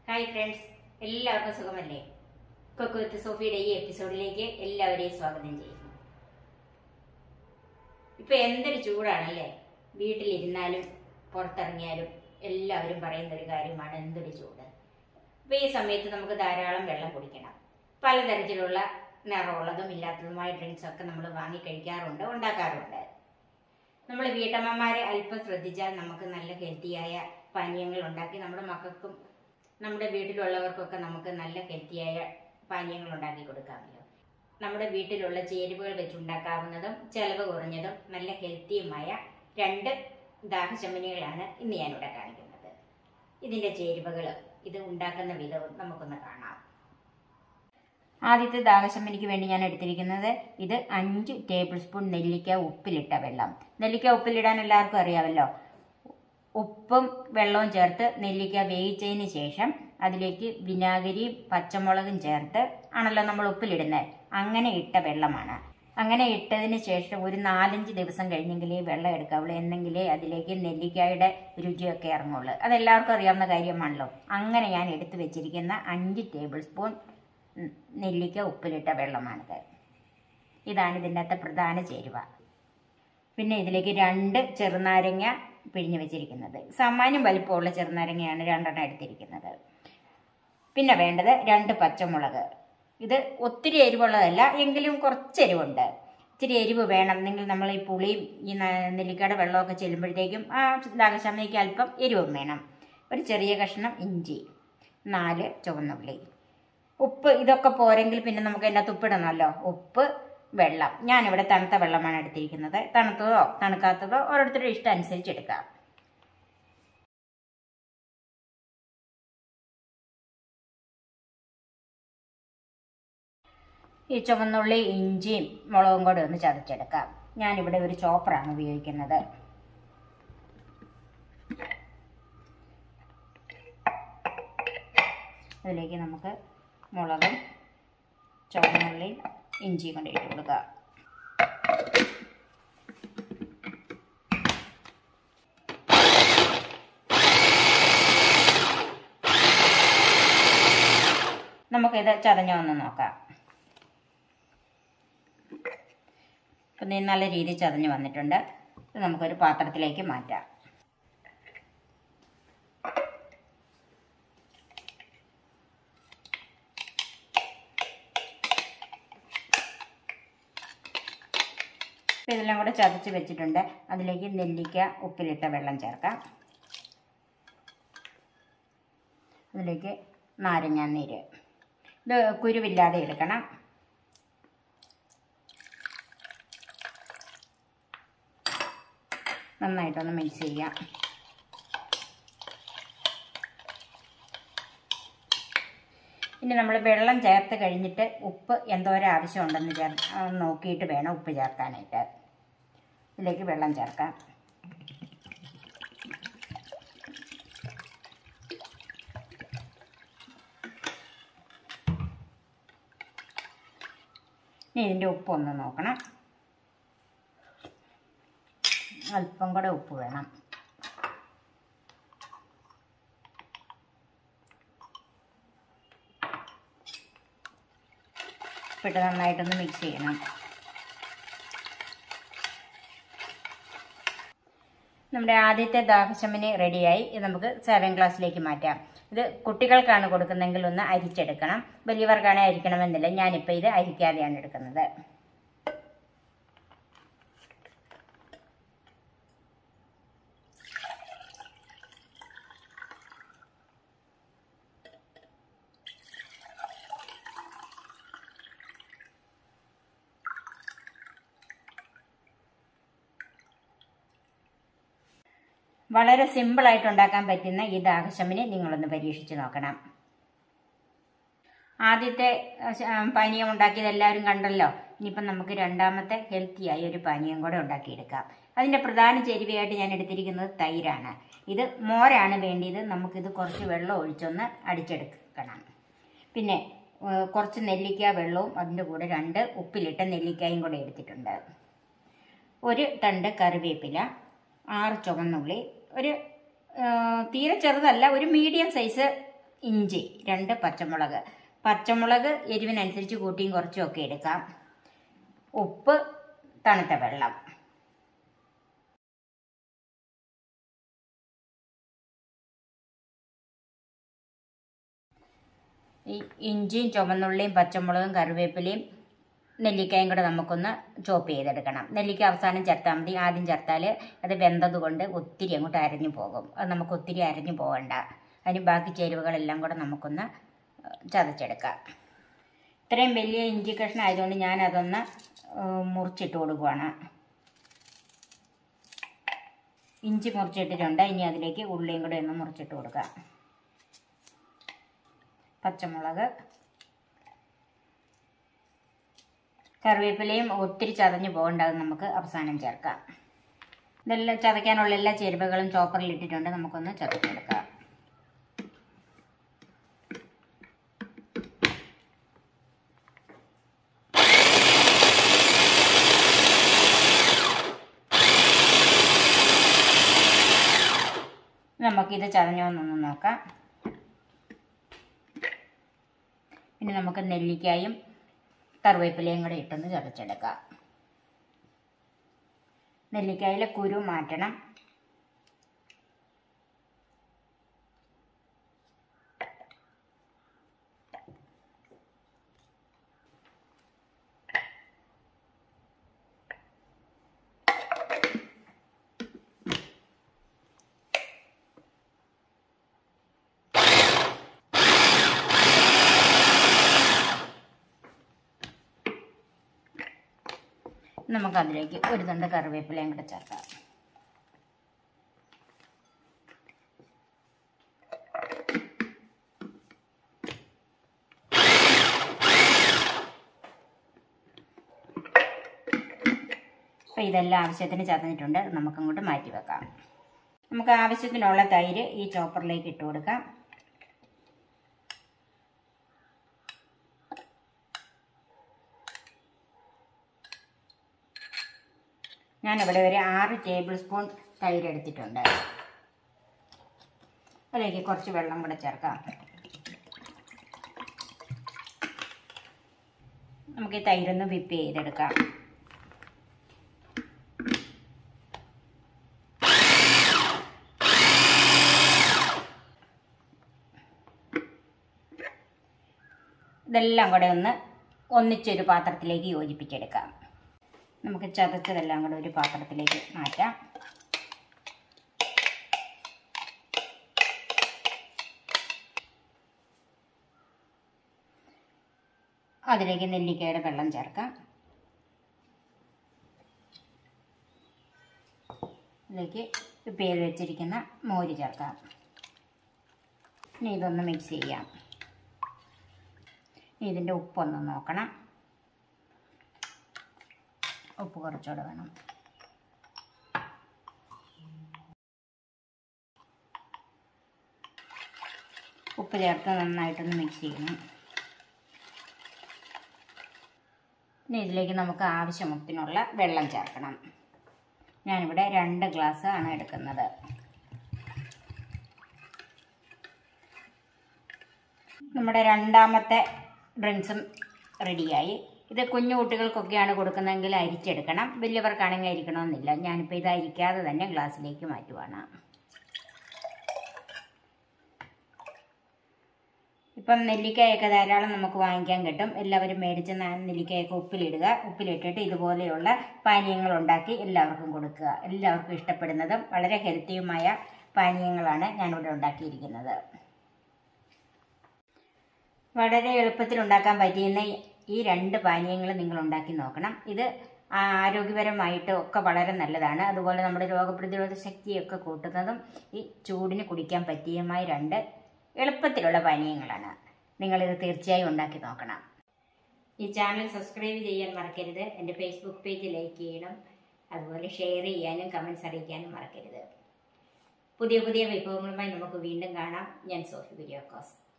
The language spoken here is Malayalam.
ഹായ് ഫ്രണ്ട്സ് എല്ലാവർക്കും സുഖമല്ലേ കൊക്ക് വിത്ത് സോഫിയുടെ ഈ എപ്പിസോഡിലേക്ക് എല്ലാവരെയും സ്വാഗതം ചെയ്യുന്നു ഇപ്പൊ എന്തൊരു ചൂടാണല്ലേ വീട്ടിലിരുന്നാലും പുറത്തിറങ്ങിയാലും എല്ലാവരും പറയുന്ന ഒരു കാര്യമാണ് എന്തൊരു ചൂട് അപ്പൊ ഈ സമയത്ത് നമുക്ക് ധാരാളം വെള്ളം കുടിക്കണം പലതരത്തിലുള്ള നിറമുള്ളതും ഇല്ലാത്തതുമായ ഡ്രിങ്ക്സ് ഒക്കെ നമ്മൾ വാങ്ങി കഴിക്കാറുണ്ട് ഉണ്ടാക്കാറുണ്ട് നമ്മൾ വീട്ടമ്മമാരെ അല്പം ശ്രദ്ധിച്ചാൽ നമുക്ക് നല്ല ഹെൽത്തിയായ പാനീയങ്ങൾ ഉണ്ടാക്കി നമ്മുടെ മക്കൾക്കും നമ്മുടെ വീട്ടിലുള്ളവർക്കൊക്കെ നമുക്ക് നല്ല ഹെൽത്തിയായ പാനീയങ്ങൾ ഉണ്ടാക്കി കൊടുക്കാമല്ലോ നമ്മുടെ വീട്ടിലുള്ള ചേരുവകൾ വെച്ചുണ്ടാക്കാവുന്നതും ചെലവ് കുറഞ്ഞതും നല്ല ഹെൽത്തിയുമായ രണ്ട് ദാഹശമനികളാണ് ഇന്ന് ഞാനിവിടെ കാണിക്കുന്നത് ഇതിന്റെ ചേരുവകളും ഇത് ഉണ്ടാക്കുന്ന വിധവും നമുക്കൊന്ന് കാണാം ആദ്യത്തെ ദാഹശമനിക്ക് വേണ്ടി ഞാൻ എടുത്തിരിക്കുന്നത് ഇത് അഞ്ച് ടേബിൾ സ്പൂൺ നെല്ലിക്ക ഉപ്പിലിട്ട വെള്ളം നെല്ലിക്ക ഉപ്പിലിടാൻ എല്ലാവർക്കും അറിയാമല്ലോ ഉപ്പും വെള്ളവും ചേർത്ത് നെല്ലിക്ക വേവിച്ചതിന് ശേഷം അതിലേക്ക് വിനാഗിരിയും പച്ചമുളകും ചേർത്ത് ആണല്ലോ നമ്മൾ ഉപ്പിലിടുന്നത് അങ്ങനെ ഇട്ട വെള്ളമാണ് അങ്ങനെ ഇട്ടതിന് ശേഷം ഒരു നാലഞ്ച് ദിവസം കഴിഞ്ഞെങ്കിലേ വെള്ളം എടുക്കാവുള്ളൂ എന്നെങ്കിലേ അതിലേക്ക് നെല്ലിക്കായുടെ രുചിയൊക്കെ ഇറങ്ങുള്ളൂ അതെല്ലാവർക്കും അറിയാവുന്ന കാര്യമാണല്ലോ അങ്ങനെ ഞാൻ എടുത്തു വെച്ചിരിക്കുന്ന അഞ്ച് ടേബിൾ സ്പൂൺ നെല്ലിക്ക ഉപ്പിലിട്ട വെള്ളമാണിത് ഇതാണ് ഇതിൻ്റെ അകത്തെ പ്രധാന ചേരുവ പിന്നെ ഇതിലേക്ക് രണ്ട് ചെറുനാരങ്ങ പിഴിഞ്ഞ് വെച്ചിരിക്കുന്നത് സാമാന്യം വലിപ്പമുള്ള ചെറുനാരങ്ങയാണ് രണ്ടെണ്ണം എടുത്തിരിക്കുന്നത് പിന്നെ വേണ്ടത് രണ്ട് പച്ചമുളക് ഇത് ഒത്തിരി എരിവുള്ളതല്ല എങ്കിലും കുറച്ച് എരിവുണ്ട് ഇച്ചിരി എരിവ് വേണം നിങ്ങൾ നമ്മൾ ഈ പുളിയും ഈ നെല്ലിക്കയുടെ വെള്ളമൊക്കെ ചെല്ലുമ്പോഴത്തേക്കും ആ ദാഹശമനിക്ക് അല്പം എരിവും വേണം ഒരു ചെറിയ കഷ്ണം ഇഞ്ചി നാല് ചുവന്നുള്ളി ഉപ്പ് ഇതൊക്കെ പോരെങ്കിൽ പിന്നെ നമുക്ക് അതിൻ്റെ ഉപ്പിടണമല്ലോ ഉപ്പ് വെള്ളം ഞാനിവിടെ തണുത്ത വെള്ളമാണ് എടുത്തിരിക്കുന്നത് തണുത്തതോ തണുക്കാത്തതോ ഓരോരുത്തരുടെ ഇഷ്ടം അനുസരിച്ച് എടുക്കാം ഈ ചുവന്നുള്ളി ഇഞ്ചിയും മുളകും കൂടെ ഒന്ന് ചതച്ചെടുക്കാം ഞാനിവിടെ ഒരു ചോപ്പറാണ് ഉപയോഗിക്കുന്നത് അതിലേക്ക് നമുക്ക് മുളകും ചുവന്നുള്ളിയും ഇഞ്ചിയും കൊണ്ട് ഇട്ട് കൊടുക്കുക നമുക്കിത് ചതഞ്ഞ ഒന്ന് നോക്കാം അപ്പം നല്ല രീതിയിൽ ചതഞ്ഞ് വന്നിട്ടുണ്ട് ഇത് നമുക്കൊരു പാത്രത്തിലേക്ക് മാറ്റാം അപ്പോൾ ഇതെല്ലാം കൂടെ ചതച്ച് വെച്ചിട്ടുണ്ട് അതിലേക്ക് നെല്ലിക്ക ഉപ്പിലിട്ട വെള്ളം ചേർക്കാം അതിലേക്ക് നാരങ്ങാനീര് ഇത് കുരുവില്ലാതെ എടുക്കണം നന്നായിട്ടൊന്ന് മിക്സ് ചെയ്യാം ഇനി നമ്മൾ വെള്ളം ചേർത്ത് കഴിഞ്ഞിട്ട് ഉപ്പ് എന്തോരം ആവശ്യമുണ്ടെന്ന് ചേർ നോക്കിയിട്ട് വേണം ഉപ്പ് ചേർക്കാനായിട്ട് ഇതിലേക്ക് വെള്ളം ചേർക്കാം ഇനി ഇതിൻ്റെ ഉപ്പ് ഒന്ന് നോക്കണം അല്പം കൂടെ ഉപ്പ് വേണം ഉപ്പിട്ട് നന്നായിട്ടൊന്ന് മിക്സ് ചെയ്യണം നമ്മുടെ ആദ്യത്തെ ദാഹശമനി റെഡിയായി ഇത് നമുക്ക് സെവൻ ക്ലാസ്സിലേക്ക് മാറ്റാം ഇത് കുട്ടികൾക്കാണ് കൊടുക്കുന്നതെങ്കിൽ ഒന്ന് അരിച്ചെടുക്കണം വലിയവർക്കാണ് അരിക്കണമെന്നില്ല ഞാനിപ്പോൾ ഇത് അരിക്കാതെയാണ് എടുക്കുന്നത് വളരെ സിമ്പിളായിട്ട് ഉണ്ടാക്കാൻ പറ്റുന്ന ഈ ദാഹശമിനെ നിങ്ങളൊന്ന് പരീക്ഷിച്ച് നോക്കണം ആദ്യത്തെ പാനീയം ഉണ്ടാക്കിയത് എല്ലാവരും കണ്ടല്ലോ ഇനിയിപ്പം നമുക്ക് രണ്ടാമത്തെ ഹെൽത്തിയായ ഒരു പാനീയം കൂടെ ഉണ്ടാക്കിയെടുക്കാം അതിൻ്റെ പ്രധാന ചേരുവയായിട്ട് ഞാൻ എടുത്തിരിക്കുന്നത് തൈരാണ് ഇത് മോരാണ് വേണ്ടിയത് നമുക്കിത് കുറച്ച് വെള്ളം ഒഴിച്ചൊന്ന് അടിച്ചെടുക്കണം പിന്നെ കുറച്ച് നെല്ലിക്ക വെള്ളവും അതിൻ്റെ കൂടെ രണ്ട് ഉപ്പിലിട്ട നെല്ലിക്കായും കൂടെ എടുത്തിട്ടുണ്ട് ഒരു തണ്ട് കറിവേപ്പില ആറ് ചുവന്നുള്ളി ഒരു തീരെ ചെറുതല്ല ഒരു മീഡിയം സൈസ് ഇഞ്ചി രണ്ട് പച്ചമുളക് പച്ചമുളക് എരിവിനനുസരിച്ച് കൂട്ടിയും കുറച്ചും ഒക്കെ എടുക്കാം ഉപ്പ് തണുത്ത വെള്ളം ഈ ഇഞ്ചിയും ചുമന്നുള്ളിയും പച്ചമുളകും കറിവേപ്പിലയും നെല്ലിക്കയും കൂടെ നമുക്കൊന്ന് ചോപ്പ് ചെയ്തെടുക്കണം നെല്ലിക്ക അവസാനം ചേർത്താൽ മതി ആദ്യം ചേർത്താൽ അത് വെന്തത് കൊണ്ട് ഒത്തിരി അങ്ങോട്ട് അരഞ്ഞു പോകും അത് നമുക്ക് ഒത്തിരി അരഞ്ഞു പോകണ്ട അതിന് ബാക്കി ചേരുവകളെല്ലാം കൂടെ നമുക്കൊന്ന് ചതച്ചെടുക്കാം ഇത്രയും വലിയ ഇഞ്ചി കഷ്ണം ആയതുകൊണ്ട് ഞാനതൊന്ന് മുറിച്ചിട്ട് കൊടുക്കുവാണ് ഇഞ്ചി മുറിച്ചിട്ടിട്ടുണ്ട് ഇനി അതിലേക്ക് ഉള്ളിയും കൂടെ ഒന്ന് മുറിച്ചിട്ട് കൊടുക്കാം പച്ചമുളക് കറിവേപ്പിലയും ഒത്തിരി ചതഞ്ഞു പോകേണ്ട അത് നമുക്ക് അവസാനം ചേർക്കാം ഇതെല്ലാം ചതയ്ക്കാനുള്ള എല്ലാ ചേരുവകളും ചോപ്പറിൽ ഇട്ടിട്ടുണ്ട് നമുക്കൊന്ന് ചതച്ചെടുക്കാം നമുക്കിത് ചതഞ്ഞോന്നൊന്ന് നോക്കാം ഇനി നമുക്ക് നെല്ലിക്കായും കറിവേപ്പിലയും കൂടെ ഇട്ടൊന്ന് ചതച്ചെടുക്കാം നെല്ലിക്കായിലെ കുരു മാറ്റണം നമുക്കതിലേക്ക് ഒരു തണ്ട് കറിവേപ്പിലയും കൂടെ ചേർക്കാം അപ്പോൾ ഇതെല്ലാം ആവശ്യത്തിന് ചതഞ്ഞിട്ടുണ്ട് അത് നമുക്കങ്ങോട്ട് മാറ്റി വെക്കാം നമുക്ക് ആവശ്യത്തിനുള്ള തൈര് ഈ ചോപ്പറിലേക്ക് ഇട്ട് കൊടുക്കാം ഞാനിവിടെ ഒരു ആറ് ടേബിൾ സ്പൂൺ തൈര് എടുത്തിട്ടുണ്ട് അതിലേക്ക് കുറച്ച് വെള്ളം കൂടെ ചേർക്കാം നമുക്ക് ഈ തൈരൊന്ന് വിപ്പ് ചെയ്തെടുക്കാം ഇതെല്ലാം കൂടെ ഒന്ന് ഒന്നിച്ചൊരു പാത്രത്തിലേക്ക് യോജിപ്പിച്ചെടുക്കാം നമുക്ക് ചതച്ചതെല്ലാം കൂടെ ഒരു പാത്രത്തിലേക്ക് മാറ്റാം അതിലേക്ക് നെല്ലിക്കയുടെ വെള്ളം ചേർക്കാം ഇതിലേക്ക് പേര് വെച്ചിരിക്കുന്ന മോര് ചേർക്കാം ഇനി ഇതൊന്ന് മിക്സ് ചെയ്യാം ഇനി ഇതിൻ്റെ ഉപ്പൊന്ന് നോക്കണം ഉപ്പ് കുറച്ചുകൂടെ വേണം ഉപ്പ് ചേർത്ത് നന്നായിട്ടൊന്ന് മിക്സ് ചെയ്യണം ഇനി ഇതിലേക്ക് നമുക്ക് ആവശ്യമുള്ള വെള്ളം ചേർക്കണം ഞാനിവിടെ രണ്ട് ഗ്ലാസ് ആണ് എടുക്കുന്നത് നമ്മുടെ രണ്ടാമത്തെ ഡ്രിങ്ക്സും റെഡിയായി ഇത് കുഞ്ഞു കുട്ടികൾക്കൊക്കെയാണ് കൊടുക്കുന്നതെങ്കിൽ അരിച്ചെടുക്കണം വലിയവർക്കാണെങ്കിൽ അരിക്കണമെന്നില്ല ഞാനിപ്പോൾ ഇത് അരിക്കാതെ തന്നെ ഗ്ലാസ്സിലേക്ക് മാറ്റുവാണ് ഇപ്പം നെല്ലിക്കായൊക്കെ ധാരാളം നമുക്ക് വാങ്ങിക്കാൻ കിട്ടും എല്ലാവരും മേടിച്ച് ന- നെല്ലിക്കായൊക്കെ ഉപ്പിലിടുക ഉപ്പിലിട്ടിട്ട് ഇതുപോലെയുള്ള പാനീയങ്ങൾ ഉണ്ടാക്കി എല്ലാവർക്കും കൊടുക്കുക എല്ലാവർക്കും ഇഷ്ടപ്പെടുന്നതും വളരെ ഹെൽത്തിയുമായ പാനീയങ്ങളാണ് ഞാനിവിടെ ഉണ്ടാക്കിയിരിക്കുന്നത് വളരെ എളുപ്പത്തിൽ ഉണ്ടാക്കാൻ പറ്റിയുന്ന ഈ- ഈ രണ്ട് പാനീയങ്ങൾ നിങ്ങൾ ഉണ്ടാക്കി നോക്കണം ഇത് ആരോഗ്യപരമായിട്ട് ഒക്കെ വളരെ നല്ലതാണ് അതുപോലെ നമ്മുടെ രോഗപ്രതിരോധ ശക്തിയൊക്കെ കൂട്ടുന്നതും ഈ ചൂടിന് കുടിക്കാൻ പറ്റിയമായ രണ്ട് എളുപ്പത്തിലുള്ള പാനീയങ്ങളാണ് നിങ്ങളിത് തീർച്ചയായും ഉണ്ടാക്കി നോക്കണം ഈ ചാനൽ സബ്സ്ക്രൈബ് ചെയ്യാൻ മറക്കരുത് എൻ്റെ ഫേസ്ബുക്ക് പേജ് ലൈക്ക് ചെയ്യണം അതുപോലെ ഷെയർ ചെയ്യാനും കമൻസ് അറിയിക്കാനും മറക്കരുത് പുതിയ പുതിയ വിഭവങ്ങളുമായി നമുക്ക് വീണ്ടും കാണാം ഞാൻ സോഫി കുര്യാക്കോസ്